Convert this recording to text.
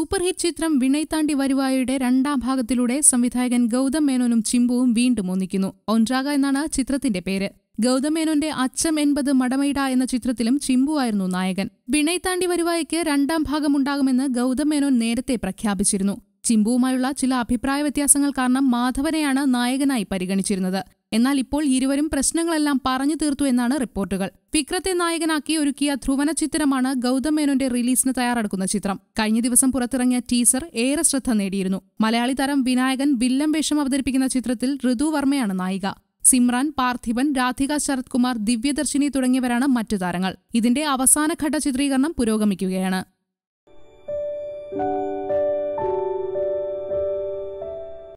super hit ചിത്രം വിനയ് താണ്ടി വരുവായുടെ രണ്ടാം ഭാഗത്തിലൂടെ സംവിധായകൻ ഗൗതം മേനോനും ചിമ്പുവും വീണ്ടും ഒന്നിക്കുന്നു ഒൻറാക എന്നാണ് ചിത്രത്തിന്റെ പേര് ഗൗതം മേനോന്റെ അച്ചം എൺപത് മടമൈഡ എന്ന ചിത്രത്തിലും ചിമ്പുവായിരുന്നു നായകൻ വിനയ് താണ്ടി വരുവായ്ക്ക് രണ്ടാം ഭാഗമുണ്ടാകുമെന്ന് ഗൗതം മേനോൻ നേരത്തെ പ്രഖ്യാപിച്ചിരുന്നു ചിമ്പുവുമായുള്ള ചില അഭിപ്രായ വ്യത്യാസങ്ങൾ കാരണം മാധവനെയാണ് നായകനായി പരിഗണിച്ചിരുന്നത് എന്നാൽ ഇപ്പോൾ ഇരുവരും പ്രശ്നങ്ങളെല്ലാം പറഞ്ഞു തീർത്തു എന്നാണ് റിപ്പോർട്ടുകൾ വിക്രത്തെ നായകനാക്കി ഒരുക്കിയ ധ്രുവന ചിത്രമാണ് ഗൗതം മേനോന്റെ റിലീസിന് തയ്യാറെടുക്കുന്ന ചിത്രം കഴിഞ്ഞ ദിവസം പുറത്തിറങ്ങിയ ടീസർ ഏറെ ശ്രദ്ധ നേടിയിരുന്നു മലയാളി താരം വിനായകൻ വില്ലം വേഷം അവതരിപ്പിക്കുന്ന ചിത്രത്തിൽ ഋതു വർമ്മയാണ് നായിക സിമ്രാൻ പാർത്ഥിബൻ രാധിക ശരത് കുമാർ ദിവ്യദർശിനി തുടങ്ങിയവരാണ് മറ്റു താരങ്ങൾ ഇതിന്റെ അവസാനഘട്ട ചിത്രീകരണം പുരോഗമിക്കുകയാണ്